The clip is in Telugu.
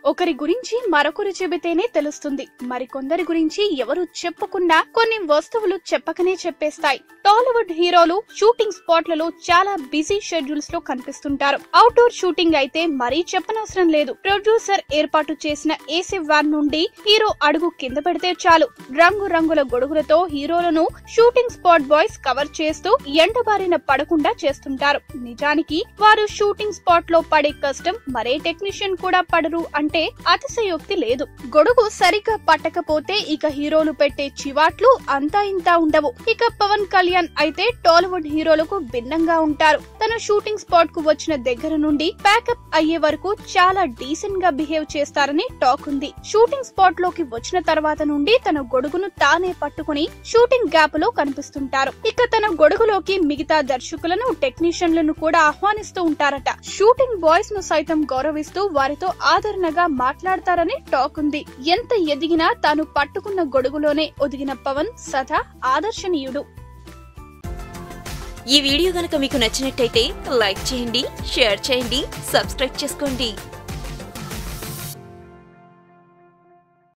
ఒకరి గురించి మరొకరు చెబితేనే తెలుస్తుంది మరికొందరి గురించి ఎవరు చెప్పకుండా కొన్ని వస్తువులు చెప్పకనే చెప్పేస్తాయి టాలీవుడ్ హీరోలు షూటింగ్ స్పాట్లలో చాలా బిజీ షెడ్యూల్స్ లో కనిపిస్తుంటారు అవుట్డోర్ షూటింగ్ అయితే మరీ చెప్పనవసరం లేదు ప్రొడ్యూసర్ ఏర్పాటు చేసిన ఏసీ వ్యాన్ నుండి హీరో అడుగు కింద పెడితే చాలు రంగు రంగుల గొడుగులతో హీరోలను షూటింగ్ స్పాట్ బాయ్స్ కవర్ చేస్తూ ఎండబారిన పడకుండా చేస్తుంటారు నిజానికి వారు షూటింగ్ స్పాట్ లో పడే కష్టం మరే టెక్నీషియన్ కూడా పడరు అంటే అతిశయోక్తి లేదు గొడుగు సరిగ్గా పట్టకపోతే ఇక హీరోలు పెట్టే చివాట్లు అంతా ఇంతా ఉండవు ఇక పవన్ కళ్యాణ్ అయితే టాలీవుడ్ హీరోలకు భిన్నంగా ఉంటారు తన షూటింగ్ స్పాట్ కు వచ్చిన దగ్గర నుండి ప్యాకప్ అయ్యే వరకు చాలా డీసెంట్ గా బిహేవ్ చేస్తారని టాక్ ఉంది షూటింగ్ స్పాట్ లోకి వచ్చిన తర్వాత నుండి తన గొడుగును తానే పట్టుకుని షూటింగ్ గ్యాప్ లో కనిపిస్తుంటారు ఇక తన గొడుగులోకి మిగతా దర్శకులను టెక్నీషియన్లను కూడా ఆహ్వానిస్తూ ఉంటారట షూటింగ్ బాయ్స్ ను సైతం గౌరవిస్తూ వారితో ఆదరణగా మాట్లాడతారని టాక్ ఉంది ఎంత ఎదిగినా తాను పట్టుకున్న గొడుగులోనే ఒదిగిన పవన్ సదా ఆదర్శనీయుడు ఈ వీడియో గనక మీకు నచ్చినట్టయితే లైక్ చేయండి షేర్ చేయండి సబ్స్క్రైబ్ చేసుకోండి